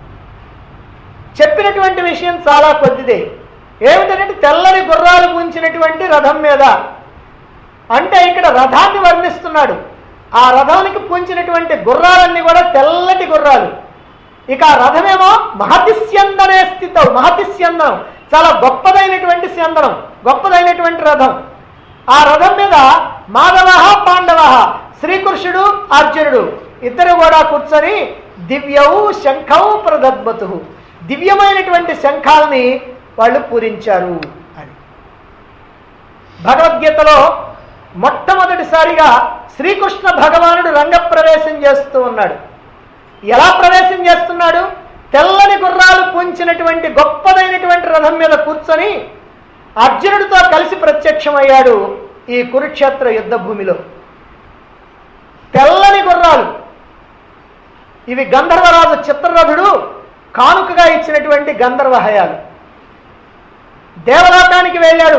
చెప్పినటువంటి విషయం చాలా కొద్దిదే ఏమిటంటే తెల్లని గుర్రాలు పూంచినటువంటి రథం మీద అంటే ఇక్కడ రథాన్ని వర్ణిస్తున్నాడు ఆ రథానికి పూంచినటువంటి గుర్రాలన్నీ కూడా తెల్లటి గుర్రాలు ఇక ఆ రథమేమో మహతిస్యందనే స్థితం మహతిస్యందనం చాలా గొప్పదైనటువంటి స్యందనం గొప్పదైనటువంటి రథం ఆ రథం మీద మాధవ పాండవ శ్రీకృష్ణుడు అర్జునుడు ఇద్దరు కూడా కూర్చొని దివ్యౌ శంఖౌ ప్రదద్మతు దివ్యమైనటువంటి శంఖాలని వాళ్ళు పూరించారు అని భగవద్గీతలో మొట్టమొదటిసారిగా శ్రీకృష్ణ భగవానుడు రంగప్రవేశం చేస్తూ ఉన్నాడు ఎలా ప్రవేశం చేస్తున్నాడు తెల్లని గుర్రాలు పూంచినటువంటి గొప్పదైనటువంటి రథం మీద కూర్చొని అర్జునుడితో కలిసి ప్రత్యక్షమయ్యాడు ఈ కురుక్షేత్ర యుద్ధ భూమిలో తెల్లని గుర్రాలు ఇవి గంధర్వరాజు చిత్రరథుడు కానుకగా ఇచ్చినటువంటి గంధర్వ హయాలు దేవలోకానికి వెళ్ళాడు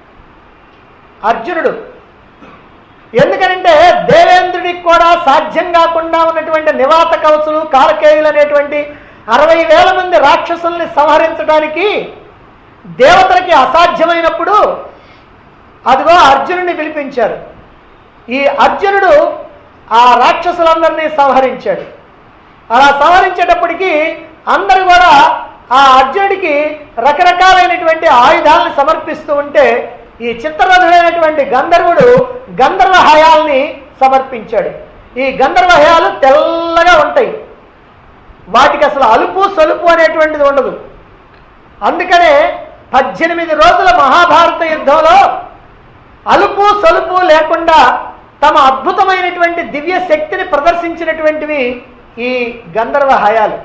అర్జునుడు ఎందుకనంటే దేవేంద్రుడికి కూడా సాధ్యం కాకుండా ఉన్నటువంటి నివాత కవచులు కాలకేయులు అనేటువంటి అరవై వేల మంది రాక్షసుల్ని సంహరించడానికి దేవతలకి అసాధ్యమైనప్పుడు అదిగో అర్జునుడిని పిలిపించారు ఈ అర్జునుడు ఆ రాక్షసులందరినీ సంహరించాడు అలా సంహరించేటప్పటికి అందరూ కూడా ఆ అర్జునుడికి రకరకాలైనటువంటి ఆయుధాలను సమర్పిస్తూ ఉంటే ఈ చిత్రరథుడైనటువంటి గంధర్వుడు గంధర్వ హయాల్ని సమర్పించాడు ఈ గంధర్వ హయాలు తెల్లగా ఉంటాయి వాటికి అసలు అలుపు సలుపు అనేటువంటిది ఉండదు అందుకనే పద్దెనిమిది రోజుల మహాభారత యుద్ధంలో అలుపు సలుపు లేకుండా తమ అద్భుతమైనటువంటి దివ్య శక్తిని ప్రదర్శించినటువంటివి ఈ గంధర్వ హయాలు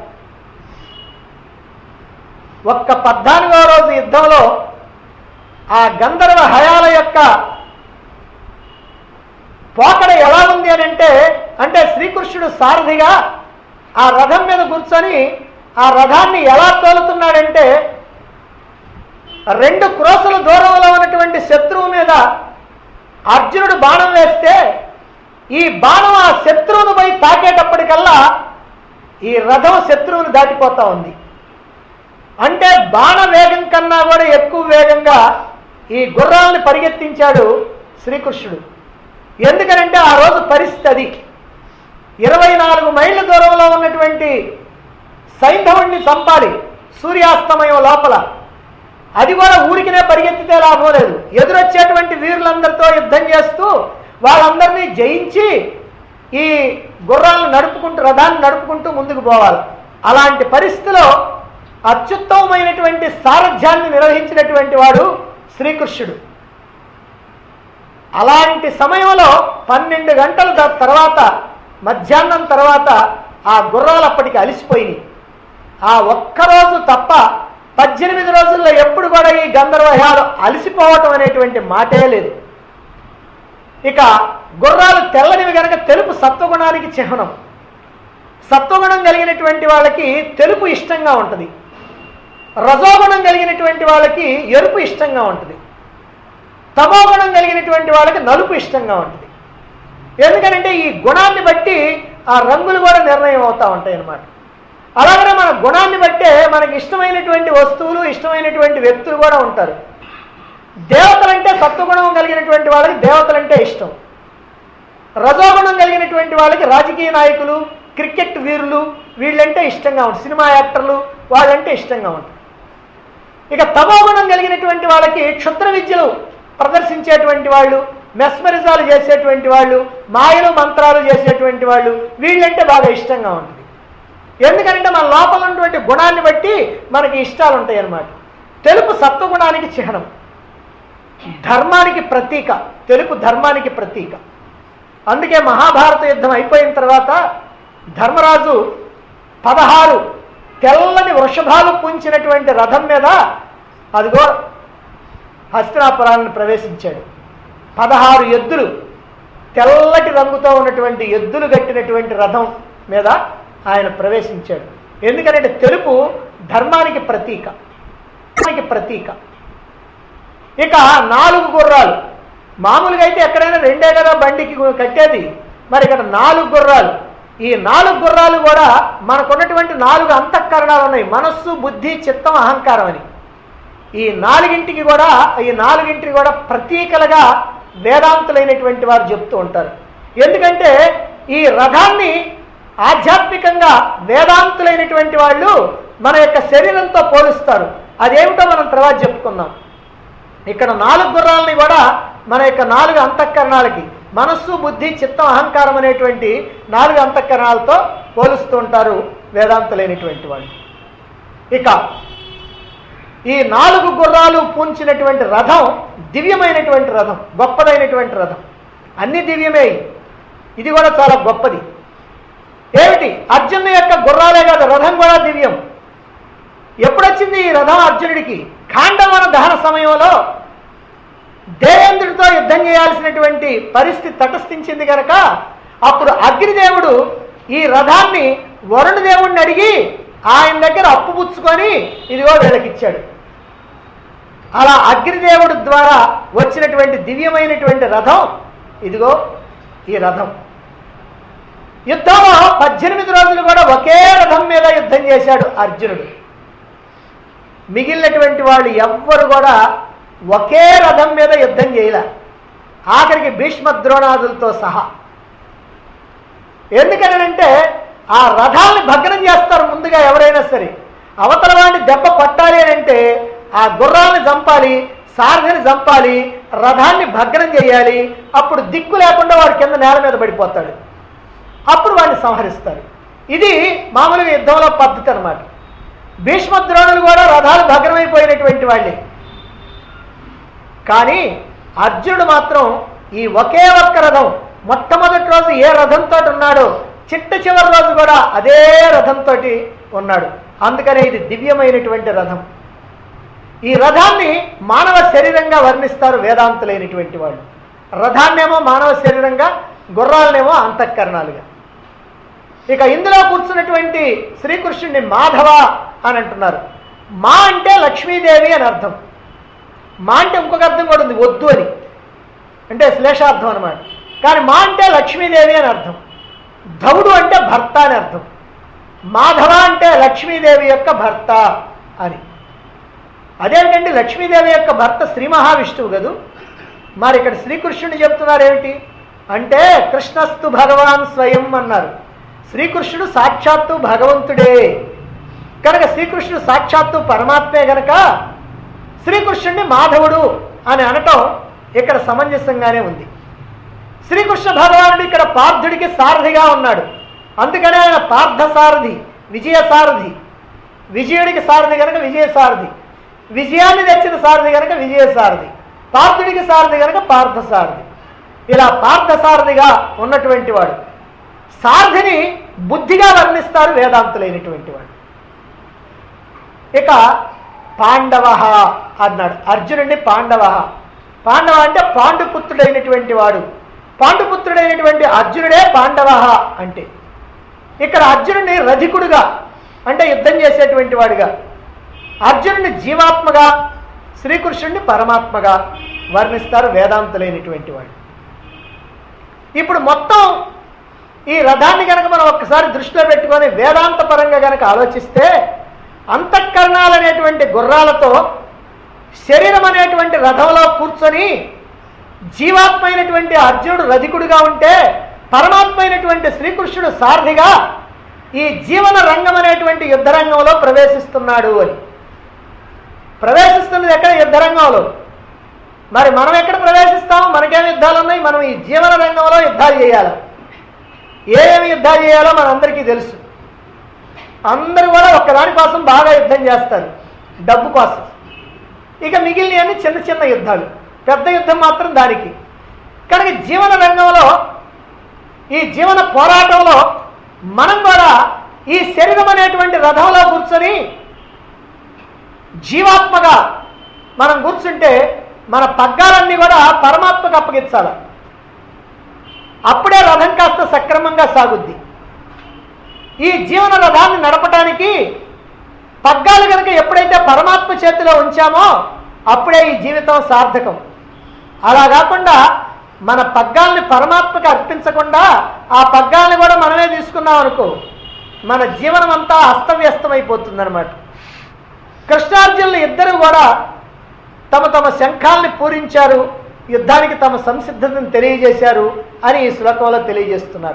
ఒక్క పద్నాలుగవ రోజు యుద్ధంలో ఆ గంధర్వ హయాల యొక్క పోకడ ఎలా ఉంది అని అంటే అంటే శ్రీకృష్ణుడు సారథిగా ఆ రథం మీద కూర్చొని ఆ రథాన్ని ఎలా తోలుతున్నాడంటే రెండు క్రోసుల దూరంలో ఉన్నటువంటి శత్రువు మీద అర్జునుడు బాణం వేస్తే ఈ బాణం ఆ శత్రువును పోయి తాకేటప్పటికల్లా ఈ రథం శత్రువుని దాటిపోతా ఉంది అంటే బాణ వేగం కన్నా కూడా ఎక్కువ వేగంగా ఈ గుర్రాలను పరిగెత్తించాడు శ్రీకృష్ణుడు ఎందుకనంటే ఆ రోజు పరిస్థితి అది ఇరవై నాలుగు మైళ్ళ దూరంలో ఉన్నటువంటి సైంధవుణ్ణి చంపాలి సూర్యాస్తమయం లోపల అది కూడా ఊరికినే పరిగెత్తితే లాభం లేదు ఎదురొచ్చేటువంటి వీరులందరితో యుద్ధం చేస్తూ వాళ్ళందరినీ జయించి ఈ గుర్రాలను నడుపుకుంటూ రథాన్ని నడుపుకుంటూ ముందుకు పోవాలి అలాంటి పరిస్థితిలో అత్యుత్తమమైనటువంటి సారథ్యాన్ని నిర్వహించినటువంటి వాడు శ్రీకృష్ణుడు అలాంటి సమయంలో పన్నెండు గంటల ద- తర్వాత మధ్యాహ్నం తర్వాత ఆ గుర్రాలు అప్పటికి అలిసిపోయినాయి ఆ ఒక్కరోజు తప్ప పద్దెనిమిది రోజుల్లో ఎప్పుడు కూడా ఈ గంధర్వయాలు అలసిపోవటం అనేటువంటి మాటే లేదు ఇక గుర్రాలు తెల్లనివి గనక తెలుపు సత్వగుణానికి చిహ్నం సత్వగుణం కలిగినటువంటి వాళ్ళకి తెలుపు ఇష్టంగా ఉంటుంది రజోగుణం కలిగినటువంటి వాళ్ళకి ఎరుపు ఇష్టంగా ఉంటుంది తమోగుణం కలిగినటువంటి వాళ్ళకి నలుపు ఇష్టంగా ఉంటుంది ఎందుకంటే ఈ గుణాన్ని బట్టి ఆ రంగులు కూడా నిర్ణయం అవుతూ ఉంటాయి అన్నమాట అలాగనే మన గుణాన్ని బట్టే మనకి ఇష్టమైనటువంటి వస్తువులు ఇష్టమైనటువంటి వ్యక్తులు కూడా ఉంటారు దేవతలంటే సత్వగుణం కలిగినటువంటి వాళ్ళకి దేవతలంటే ఇష్టం రజోగుణం కలిగినటువంటి వాళ్ళకి రాజకీయ నాయకులు క్రికెట్ వీరులు వీళ్ళంటే ఇష్టంగా ఉంటుంది సినిమా యాక్టర్లు వాళ్ళంటే ఇష్టంగా ఉంటుంది ఇక తమోగుణం కలిగినటువంటి వాళ్ళకి క్షుద్ర విద్యలు ప్రదర్శించేటువంటి వాళ్ళు మెస్మరిజాలు చేసేటువంటి వాళ్ళు మాయలు మంత్రాలు చేసేటువంటి వాళ్ళు వీళ్ళంటే బాగా ఇష్టంగా ఉంటుంది ఎందుకంటే మన లోపల ఉన్నటువంటి గుణాన్ని బట్టి మనకి ఇష్టాలు ఉంటాయి అన్నమాట తెలుపు సత్వగుణానికి చిహ్నం ధర్మానికి ప్రతీక తెలుపు ధర్మానికి ప్రతీక అందుకే మహాభారత యుద్ధం అయిపోయిన తర్వాత ధర్మరాజు పదహారు తెల్లని వృషభాలు పుంచినటువంటి రథం మీద అదిగో హస్తినాపురాలను ప్రవేశించాడు పదహారు ఎద్దులు తెల్లటి రంగుతో ఉన్నటువంటి ఎద్దులు కట్టినటువంటి రథం మీద ఆయన ప్రవేశించాడు ఎందుకంటే తెలుపు ధర్మానికి ప్రతీక ధర్మానికి ప్రతీక ఇక నాలుగు గుర్రాలు మామూలుగా అయితే ఎక్కడైనా రెండే కదా బండికి కట్టేది మరి ఇక్కడ నాలుగు గుర్రాలు ఈ నాలుగు గుర్రాలు కూడా మనకున్నటువంటి నాలుగు అంతఃకరణాలు ఉన్నాయి మనస్సు బుద్ధి చిత్తం అహంకారం అని ఈ నాలుగింటికి కూడా ఈ నాలుగింటికి కూడా ప్రతీకలుగా వేదాంతులైనటువంటి వారు చెప్తూ ఉంటారు ఎందుకంటే ఈ రథాన్ని ఆధ్యాత్మికంగా వేదాంతులైనటువంటి వాళ్ళు మన యొక్క శరీరంతో పోలుస్తారు అదేమిటో మనం తర్వాత చెప్పుకుందాం ఇక్కడ నాలుగు గుర్రాలని కూడా మన యొక్క నాలుగు అంతఃకరణాలకి మనస్సు బుద్ధి చిత్తం అహంకారం అనేటువంటి నాలుగు అంతఃకరణాలతో పోలుస్తూ ఉంటారు వేదాంతులైనటువంటి వాళ్ళు ఇక ఈ నాలుగు గుర్రాలు పూంచినటువంటి రథం దివ్యమైనటువంటి రథం గొప్పదైనటువంటి రథం అన్ని దివ్యమే ఇది కూడా చాలా గొప్పది ఏమిటి అర్జును యొక్క గుర్రాలే కాదు రథం కూడా దివ్యం ఎప్పుడొచ్చింది ఈ రథం అర్జునుడికి ఖాండవన దహన సమయంలో దేవేంద్రుడితో యుద్ధం చేయాల్సినటువంటి పరిస్థితి తటస్థించింది కనుక అప్పుడు అగ్నిదేవుడు ఈ రథాన్ని వరుణ దేవుణ్ణి అడిగి ఆయన దగ్గర అప్పు పుచ్చుకొని ఇదిగో వీళ్ళకిచ్చాడు అలా అగ్నిదేవుడి ద్వారా వచ్చినటువంటి దివ్యమైనటువంటి రథం ఇదిగో ఈ రథం యుద్ధంలో పద్దెనిమిది రోజులు కూడా ఒకే రథం మీద యుద్ధం చేశాడు అర్జునుడు మిగిలినటువంటి వాళ్ళు ఎవ్వరు కూడా ఒకే రథం మీద యుద్ధం చేయలే ఆఖరికి భీష్మ ద్రోణాదులతో సహా ఎందుకనంటే ఆ రథాన్ని భగ్నం చేస్తారు ముందుగా ఎవరైనా సరే అవతల వాడిని దెబ్బ కొట్టాలి అని అంటే ఆ గుర్రాన్ని చంపాలి సారథిని చంపాలి రథాన్ని భగ్నం చేయాలి అప్పుడు దిక్కు లేకుండా వాడు కింద నేల మీద పడిపోతాడు అప్పుడు వాడిని సంహరిస్తారు ఇది మామూలుగా యుద్ధంలో పద్ధతి అనమాట భీష్మ ద్రోణులు కూడా రథాలు భగ్నమైపోయినటువంటి వాళ్ళే కానీ అర్జునుడు మాత్రం ఈ ఒకే ఒక్క రథం మొట్టమొదటి రోజు ఏ రథంతో ఉన్నాడో చిట్ట చివరి రోజు కూడా అదే రథంతో ఉన్నాడు అందుకనే ఇది దివ్యమైనటువంటి రథం ఈ రథాన్ని మానవ శరీరంగా వర్ణిస్తారు వేదాంతులైనటువంటి వాళ్ళు రథాన్నేమో మానవ శరీరంగా గుర్రాలనేమో అంతఃకరణాలుగా ఇక ఇందులో కూర్చున్నటువంటి శ్రీకృష్ణుడిని మాధవ అని అంటున్నారు మా అంటే లక్ష్మీదేవి అని అర్థం మా అంటే ఇంకొక అర్థం కూడా ఉంది వద్దు అని అంటే శ్లేషార్థం అనమాట కానీ మా అంటే లక్ష్మీదేవి అని అర్థం ధవుడు అంటే భర్త అని అర్థం మాధవ అంటే లక్ష్మీదేవి యొక్క భర్త అని అదేమిటండి లక్ష్మీదేవి యొక్క భర్త శ్రీ మహావిష్ణువు కదూ మరి ఇక్కడ శ్రీకృష్ణుని చెప్తున్నారు ఏమిటి అంటే కృష్ణస్తు భగవాన్ స్వయం అన్నారు శ్రీకృష్ణుడు సాక్షాత్తు భగవంతుడే కనుక శ్రీకృష్ణుడు సాక్షాత్తు పరమాత్మే గనక శ్రీకృష్ణుడిని మాధవుడు అని అనటం ఇక్కడ సమంజసంగానే ఉంది శ్రీకృష్ణ భగవానుడు ఇక్కడ పార్థుడికి సారథిగా ఉన్నాడు అందుకనే ఆయన పార్థసారథి విజయసారథి విజయుడికి సారథి కనుక విజయసారథి విజయాన్ని తెచ్చిన సారథి కనుక విజయసారథి పార్థుడికి సారథి కనుక పార్థసారథి ఇలా పార్థసారథిగా ఉన్నటువంటి వాడు సారథిని బుద్ధిగా వర్ణిస్తారు వేదాంతులైనటువంటి వాడు ఇక పాండవ అన్నాడు అర్జునుడిని పాండవ పాండవ అంటే పాండుపుత్రుడైనటువంటి వాడు పాండుపుత్రుడైనటువంటి అర్జునుడే పాండవ అంటే ఇక్కడ అర్జునుడిని రధికుడుగా అంటే యుద్ధం చేసేటువంటి వాడుగా అర్జునుడిని జీవాత్మగా శ్రీకృష్ణుడిని పరమాత్మగా వర్ణిస్తారు వేదాంతులైనటువంటి వాడు ఇప్పుడు మొత్తం ఈ రథాన్ని కనుక మనం ఒక్కసారి దృష్టిలో పెట్టుకొని వేదాంత పరంగా కనుక ఆలోచిస్తే అంతఃకరణాలు అనేటువంటి గుర్రాలతో శరీరం అనేటువంటి రథంలో కూర్చొని జీవాత్మ అయినటువంటి అర్జునుడు రధికుడుగా ఉంటే పరమాత్మ అయినటువంటి శ్రీకృష్ణుడు సారథిగా ఈ జీవన రంగం అనేటువంటి యుద్ధ రంగంలో ప్రవేశిస్తున్నాడు అని ప్రవేశిస్తున్నది ఎక్కడ యుద్ధ రంగంలో మరి మనం ఎక్కడ ప్రవేశిస్తాం మనకేం యుద్ధాలు ఉన్నాయి మనం ఈ జీవన రంగంలో యుద్ధాలు చేయాలి ఏమేమి యుద్ధాలు చేయాలో మనందరికీ తెలుసు అందరూ కూడా ఒక్కదాని కోసం బాగా యుద్ధం చేస్తారు డబ్బు కోసం ఇక మిగిలినవన్నీ చిన్న చిన్న యుద్ధాలు పెద్ద యుద్ధం మాత్రం దానికి కనుక జీవన రంగంలో ఈ జీవన పోరాటంలో మనం కూడా ఈ శరీరం అనేటువంటి రథంలో కూర్చొని జీవాత్మగా మనం కూర్చుంటే మన పగ్గాలన్నీ కూడా పరమాత్మకు అప్పగించాలి అప్పుడే రథం కాస్త సక్రమంగా సాగుద్ది ఈ జీవన రథాన్ని నడపడానికి పగ్గాలు కనుక ఎప్పుడైతే పరమాత్మ చేతిలో ఉంచామో అప్పుడే ఈ జీవితం సార్థకం అలా కాకుండా మన పగ్గాల్ని పరమాత్మకి అర్పించకుండా ఆ పగ్గాల్ని కూడా మనమే తీసుకున్నాం అనుకో మన జీవనం అంతా అస్తవ్యస్తమైపోతుందన్నమాట కృష్ణార్జునులు ఇద్దరు కూడా తమ తమ శంఖాల్ని పూరించారు యుద్ధానికి తమ సంసిద్ధతను తెలియజేశారు అని ఈ శ్లోకంలో తెలియజేస్తున్నారు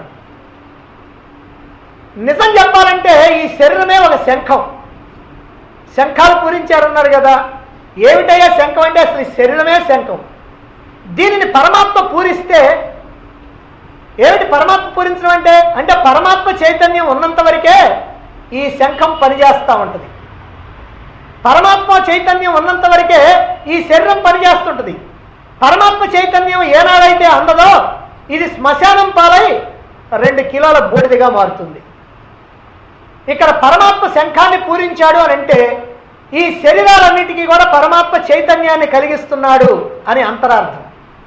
నిజం చెప్పాలంటే ఈ శరీరమే ఒక శంఖం శంఖాలు పూరించారన్నారు కదా ఏమిటయ్యా శంఖం అంటే అసలు ఈ శరీరమే శంఖం దీనిని పరమాత్మ పూరిస్తే ఏమిటి పరమాత్మ పూరించడం అంటే అంటే పరమాత్మ చైతన్యం ఉన్నంత వరకే ఈ శంఖం పనిచేస్తూ ఉంటుంది పరమాత్మ చైతన్యం ఉన్నంత వరకే ఈ శరీరం పనిచేస్తుంటుంది పరమాత్మ చైతన్యం ఏనాడైతే అందదో ఇది శ్మశానం పాలై రెండు కిలోల బూడిదిగా మారుతుంది ఇక్కడ పరమాత్మ శంఖాన్ని పూరించాడు అని అంటే ఈ శరీరాలన్నిటికీ కూడా పరమాత్మ చైతన్యాన్ని కలిగిస్తున్నాడు అని అంతరార్థం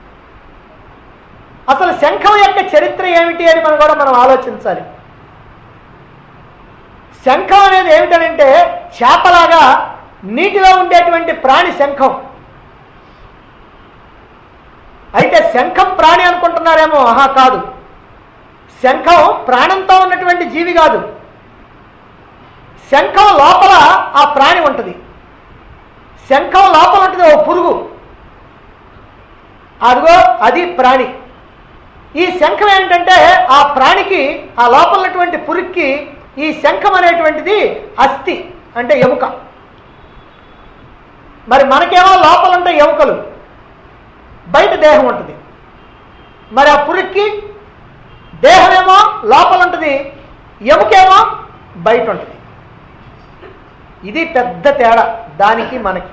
అసలు శంఖం యొక్క చరిత్ర ఏమిటి అని మనం కూడా మనం ఆలోచించాలి శంఖం అనేది ఏమిటనంటే చేపలాగా నీటిలో ఉండేటువంటి ప్రాణి శంఖం అయితే శంఖం ప్రాణి అనుకుంటున్నారేమో ఆహా కాదు శంఖం ప్రాణంతో ఉన్నటువంటి జీవి కాదు శంఖం లోపల ఆ ప్రాణి ఉంటుంది శంఖం లోపల ఉంటుంది ఓ పురుగు అదిగో అది ప్రాణి ఈ శంఖం ఏంటంటే ఆ ప్రాణికి ఆ లోపల ఉన్నటువంటి పురుగుకి ఈ శంఖం అనేటువంటిది అస్థి అంటే ఎముక మరి మనకేమో లోపల ఉంటే ఎముకలు బయట దేహం ఉంటుంది మరి ఆ పురుగుకి దేహమేమో లోపల ఉంటుంది ఎముకేమో బయట ఉంటుంది ఇది పెద్ద తేడా దానికి మనకి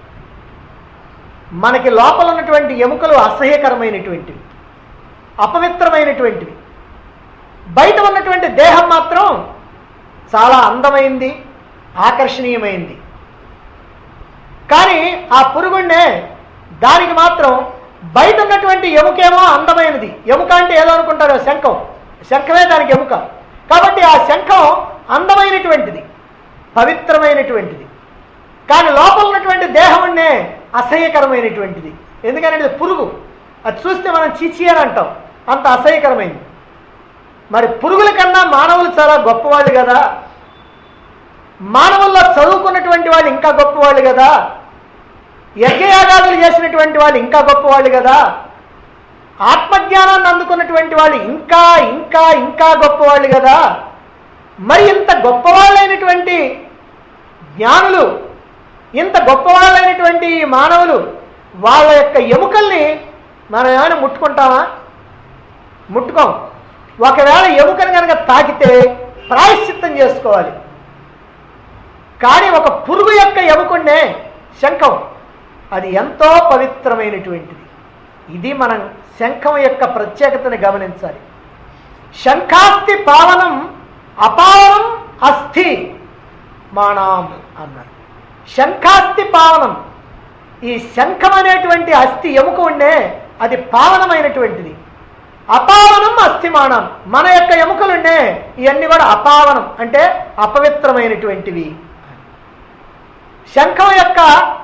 మనకి లోపల ఉన్నటువంటి ఎముకలు అసహ్యకరమైనటువంటివి అపవిత్రమైనటువంటివి బయట ఉన్నటువంటి దేహం మాత్రం చాలా అందమైంది ఆకర్షణీయమైంది కానీ ఆ పురుగుండే దానికి మాత్రం బయట ఉన్నటువంటి ఎముకేమో అందమైనది ఎముక అంటే ఏదో అనుకుంటారు శంఖం శంఖమే దానికి ఎముక కాబట్టి ఆ శంఖం అందమైనటువంటిది పవిత్రమైనటువంటిది కానీ లోపల ఉన్నటువంటి దేహం ఉండే అసహ్యకరమైనటువంటిది ఎందుకంటే ఇది పురుగు అది చూస్తే మనం చీచి అని అంటాం అంత అసహ్యకరమైంది మరి పురుగుల కన్నా మానవులు చాలా గొప్పవాళ్ళు కదా మానవుల్లో చదువుకున్నటువంటి వాళ్ళు ఇంకా గొప్పవాళ్ళు కదా యజ్ఞయాగాదులు చేసినటువంటి వాళ్ళు ఇంకా గొప్పవాళ్ళు కదా ఆత్మజ్ఞానాన్ని అందుకున్నటువంటి వాళ్ళు ఇంకా ఇంకా ఇంకా గొప్పవాళ్ళు కదా మరి ఇంత గొప్పవాళ్ళైనటువంటి జ్ఞానులు ఇంత గొప్పవాళ్ళైనటువంటి ఈ మానవులు వాళ్ళ యొక్క ఎముకల్ని మనం ఏమైనా ముట్టుకుంటామా ముట్టుకోం ఒకవేళ ఎముకను కనుక తాకితే ప్రాయశ్చిత్తం చేసుకోవాలి కానీ ఒక పురుగు యొక్క ఎముకుండే శంఖం అది ఎంతో పవిత్రమైనటువంటిది ఇది మనం శంఖం యొక్క ప్రత్యేకతను గమనించాలి శంఖాస్తి పావనం అపావనం అస్థి మానాం అన్నారు శంఖాస్తి పావనం ఈ శంఖం అనేటువంటి అస్థి ఎముక ఉండే అది పావనమైనటువంటిది అపావనం అస్థిమానం మన యొక్క ఎముకలుండే ఇవన్నీ కూడా అపావనం అంటే అపవిత్రమైనటువంటివి శంఖం యొక్క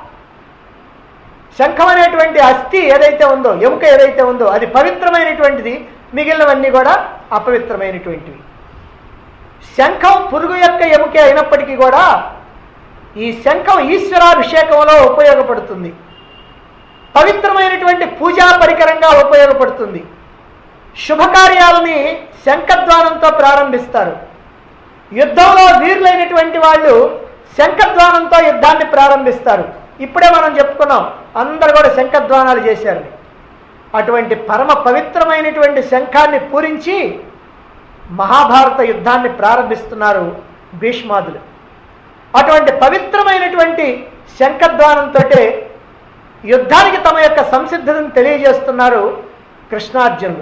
శంఖం అనేటువంటి అస్థి ఏదైతే ఉందో ఎముక ఏదైతే ఉందో అది పవిత్రమైనటువంటిది మిగిలినవన్నీ కూడా అపవిత్రమైనటువంటివి శంఖం పురుగు యొక్క ఎముకే అయినప్పటికీ కూడా ఈ శంఖం ఈశ్వరాభిషేకంలో ఉపయోగపడుతుంది పవిత్రమైనటువంటి పూజా పరికరంగా ఉపయోగపడుతుంది శుభకార్యాలని శంఖధ్వానంతో ప్రారంభిస్తారు యుద్ధంలో వీరులైనటువంటి వాళ్ళు శంఖధ్వానంతో యుద్ధాన్ని ప్రారంభిస్తారు ఇప్పుడే మనం చెప్పుకున్నాం అందరు కూడా శంఖధ్వానాలు చేశారు అటువంటి పరమ పవిత్రమైనటువంటి శంఖాన్ని పూరించి మహాభారత యుద్ధాన్ని ప్రారంభిస్తున్నారు భీష్మాదులు అటువంటి పవిత్రమైనటువంటి శంఖధ్వానంతో యుద్ధానికి తమ యొక్క సంసిద్ధతను తెలియజేస్తున్నారు కృష్ణార్జునులు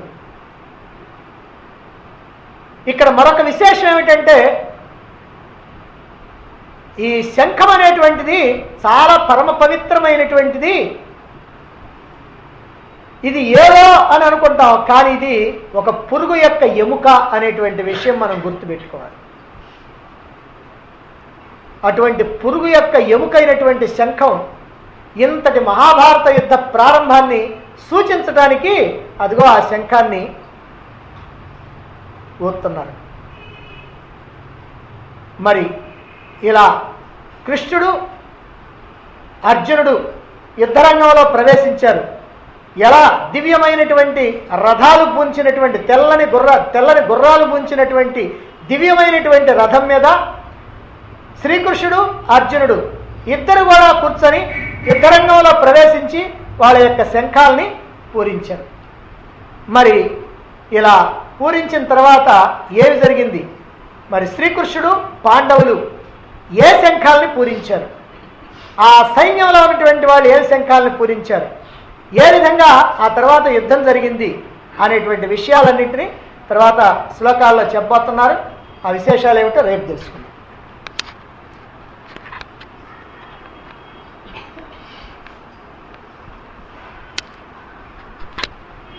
ఇక్కడ మరొక విశేషం ఏమిటంటే ఈ శంఖం అనేటువంటిది చాలా పరమ పవిత్రమైనటువంటిది ఇది ఏదో అని అనుకుంటాం కానీ ఇది ఒక పురుగు యొక్క ఎముక అనేటువంటి విషయం మనం గుర్తుపెట్టుకోవాలి అటువంటి పురుగు యొక్క ఎముకైనటువంటి శంఖం ఇంతటి మహాభారత యుద్ధ ప్రారంభాన్ని సూచించడానికి అదిగో ఆ శంఖాన్ని ఊతున్నారు మరి ఇలా కృష్ణుడు అర్జునుడు యుద్ధరంగంలో ప్రవేశించారు ఎలా దివ్యమైనటువంటి రథాలు పూంచినటువంటి తెల్లని గుర్ర తెల్లని గుర్రాలు పూంచినటువంటి దివ్యమైనటువంటి రథం మీద శ్రీకృష్ణుడు అర్జునుడు ఇద్దరు కూడా కూర్చొని యుద్ధరంగంలో ప్రవేశించి వాళ్ళ యొక్క శంఖాల్ని పూరించారు మరి ఇలా పూరించిన తర్వాత ఏమి జరిగింది మరి శ్రీకృష్ణుడు పాండవులు ఏ శంఖాలని పూరించారు ఆ సైన్యంలో ఉన్నటువంటి వాళ్ళు ఏ శంఖాలను పూరించారు ఏ విధంగా ఆ తర్వాత యుద్ధం జరిగింది అనేటువంటి విషయాలన్నింటినీ తర్వాత శ్లోకాల్లో చెప్పబోతున్నారు ఆ విశేషాలు ఏమిటో రేపు తెలుసుకుందాం